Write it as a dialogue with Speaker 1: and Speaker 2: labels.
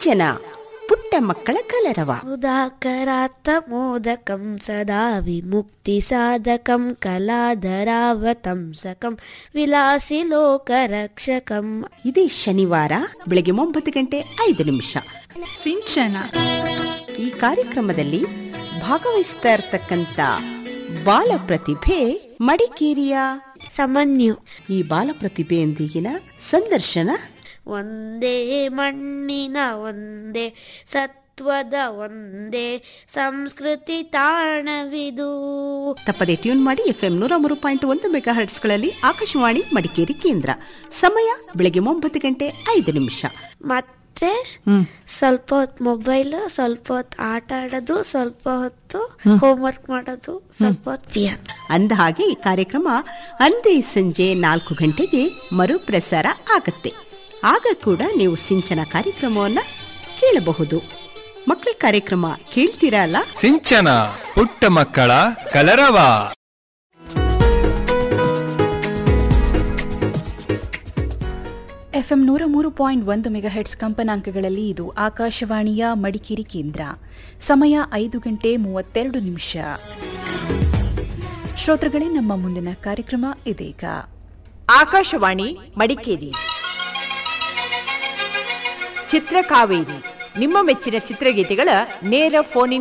Speaker 1: ಸಿಂಚನ ಪುಟ್ಟ ಮಕ್ಕಳ ಕಲರವ
Speaker 2: ಉದಾಕರಾತ್ತ ಮೋದಕಂ ಸದಾ ವಿಮುಕ್ತಿ ಸಾಧಕಂ ಕಲಾಧರಾವತಂಸಕಂ ವಿಲಾಸಿ ಲೋಕರಕ್ಷಕಂ
Speaker 1: ಇದೇ ಶನಿವಾರ ಬೆಳಗ್ಗೆ ಒಂಬತ್ತು ಗಂಟೆ ಐದು ನಿಮಿಷ
Speaker 3: ಸಿಂಚನ
Speaker 1: ಈ ಕಾರ್ಯಕ್ರಮದಲ್ಲಿ ಭಾಗವಹಿಸ್ತಾ ಇರ್ತಕ್ಕಂಥ ಬಾಲ ಪ್ರತಿಭೆ ಮಡಿಕೇರಿಯ
Speaker 2: ಸಮನ್ಯು
Speaker 1: ಈ ಬಾಲ ಪ್ರತಿಭೆಯೊಂದಿಗಿನ ಸಂದರ್ಶನ
Speaker 2: ಒಂದೇ ಮಣ್ಣಿನ ಒಂದೇ ಸತ್ವದ ಒಂದೇ ಸಂಸ್ಕೃತಿ ತಾಣವಿದು
Speaker 1: ತಪ್ಪದೆ ಟ್ಯೂನ್ ಮಾಡಿ ಎಫ್ಎಂ ನೂರ ಮೂರು ಪಾಯಿಂಟ್ ಒಂದು ಮೆಗಾ ಹರ್ಟ್ಸ್ಗಳಲ್ಲಿ ಆಕಾಶವಾಣಿ ಮಡಿಕೇರಿ ಕೇಂದ್ರ ಸಮಯ ಬೆಳಗ್ಗೆ ಒಂಬತ್ತು ಗಂಟೆ ಐದು ನಿಮಿಷ
Speaker 2: ಮತ್ತೆ ಸ್ವಲ್ಪ ಹೊತ್ತು ಮೊಬೈಲ್ ಸ್ವಲ್ಪ ಹೊತ್ತು ಆಟ ಆಡೋದು ಸ್ವಲ್ಪ ಹೊತ್ತು ಹೋಮ್ವರ್ಕ್ ಮಾಡೋದು ಸ್ವಲ್ಪ ಹೊತ್ತು ಪಿಯನ್
Speaker 1: ಅಂದ ಹಾಗೆ ಈ ಕಾರ್ಯಕ್ರಮ ಅಂದೇ ಸಂಜೆ ನಾಲ್ಕು ಗಂಟೆಗೆ ಮರುಪ್ರಸಾರ ಆಗತ್ತೆ ಆಗ ಕೂಡ ನೀವು ಸಿಂಚನ ಕಾರ್ಯಕ್ರಮವನ್ನ ಕೇಳಬಹುದು ಮಕ್ಕಳ ಕಾರ್ಯಕ್ರಮ ಕೇಳ್ತೀರಾ ಅಲ್ಲ
Speaker 4: ಸಿಂಚನ ಪುಟ್ಟ ಮಕ್ಕಳ ಕಲರವ
Speaker 3: ಎಫ್ಎಂ ನೂರ ಮೂರು ಪಾಯಿಂಟ್ ಒಂದು ಮೆಗಾಹೆಟ್ಸ್ ಕಂಪನಾಂಕಗಳಲ್ಲಿ ಇದು ಆಕಾಶವಾಣಿಯ ಮಡಿಕೇರಿ ಕೇಂದ್ರ ಸಮಯ ಐದು ಗಂಟೆ ಮೂವತ್ತೆರಡು ನಿಮಿಷ ಶ್ರೋತೃಗಳೇ ನಮ್ಮ ಮುಂದಿನ ಕಾರ್ಯಕ್ರಮ ಇದೀಗ
Speaker 5: ಆಕಾಶವಾಣಿ ಮಡಿಕೇರಿ ಚಿತ್ರಕಾವೇರಿ ನಿಮ್ಮ ಮೆಚ್ಚಿನ ಚಿತ್ರಗೀತೆಗಳ ನೇರ ಫೋನ್